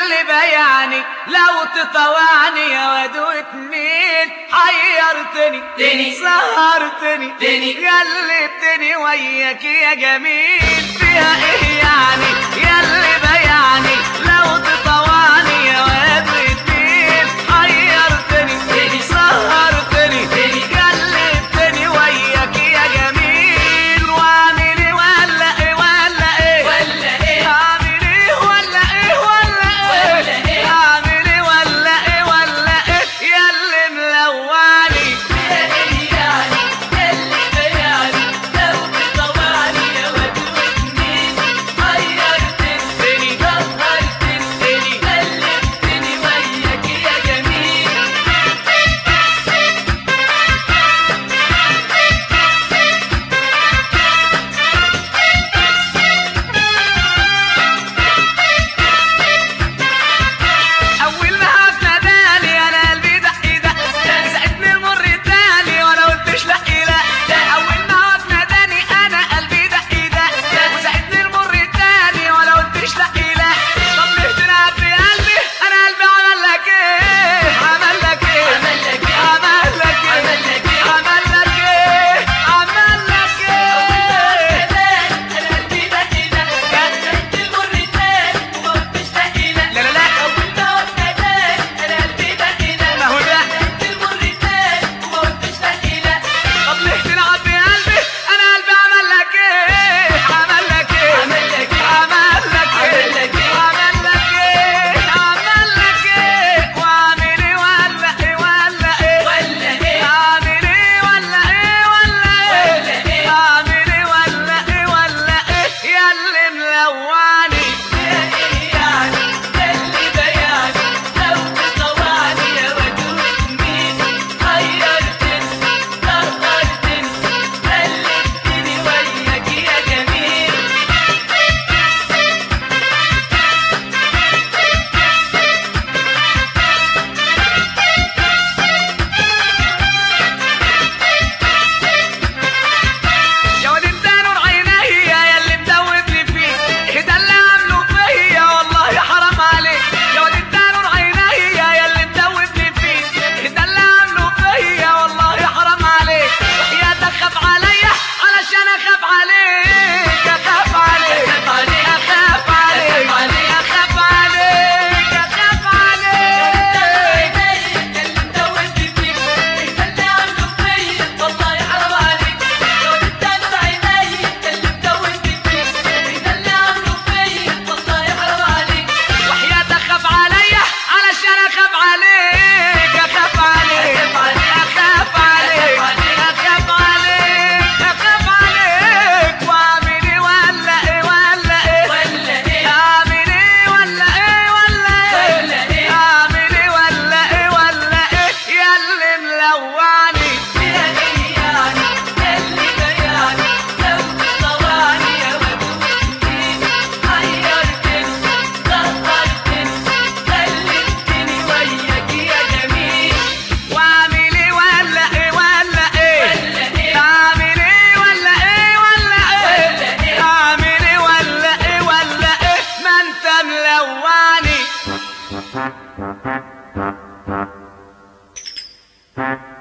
ياللي بيعني لو تطوعني يا واد واتنين حيرتني تاني. سهرتني تاني. قلبتني وياك يا جميل فيها ايه يعني ياللي بيعني لو تطوعني يا واد واتنين حيرتني تاني. سهرتني تاني. قلبتني وياك يا جميل واعمل ايه ولا ايه ولا ايه ولا ايه اعمل ايه ولا ايه ولا ايه ولا إيه؟ اعمل ايه ولا ايه ولا ايه ياللي ملواني فيها ايه يعني ياللي بيعني لو تطوعني يا واد واتنين حيرتني سهرتني قلبتني وياك يا جميل اول ما هتناداني انا قلبي دق دق ساعدني المر تاني وانا قلتش لا لا اول ما هتناداني انا قلبي دق دق وساعدني المر تاني وانا قلتش لا لا طب ليه تلعب في قلبي انا قلبي عمل لك ايه عمل لك ايه عمل لك إيه؟ عمل لك عمل ايه لك إيه؟ عمل لك ايه عمل لك ايه انا قلبي دق دق ساعدت المر تاني وما قلتش لا لا لا لا اول ما واتناداني انا قلبي دق دق ما هو ده ساعدت المر تاني وما قلتش لا طب ليه تلعب في قلبي انا قلبي عمل لك ايه عمل لك ايه عمل لك إيه؟ عمل لك عمل لك ايه إيه؟ عمل لك ايه عمل لك ايه واعمل ايه ولا ايه ولا ايه ولا ايه اعمل ايه ولا ايه ولا ولا ايه إيه؟ اعمل ايه ولا ايه ولا ايه ياللي ملواني فيها ايه يعني ياللي بيعني لو تطوعني يا واد واتنين حيرتني سهرتني قلبتني وياك يا جميل يا واد انت نور عيني يا اللي مدوبني فيك ايه ده اللي عامله فيا والله حرام عليك يا واد انت نور عيني يا اللي مدوبني فيك ايه ده اللي عامله فيا والله حرام عليك يا تخاف عليا علشان اخاف عليك اخاف عليك أخاف عليك. اخاف عليك أخاف اخاف عليك. عليك اخاف عليك وحياة اخاف عليا علشان اخاف عليك اخاف عليك اخاف عليك اخاف عليك اخاف عليك واعمل ايه ولا ايه ولا ايه اعمل ايه ولا ايه ولا ولا ايه إيه؟ اعمل ايه ولا ايه ولا ايه ياللي ملواني واعمل ايه ولا ايه ولا ايه اعمل ايه ولا ايه ولا ولا ايه إيه؟ اعمل ايه ولا ايه ولا ايه ما انت ملواني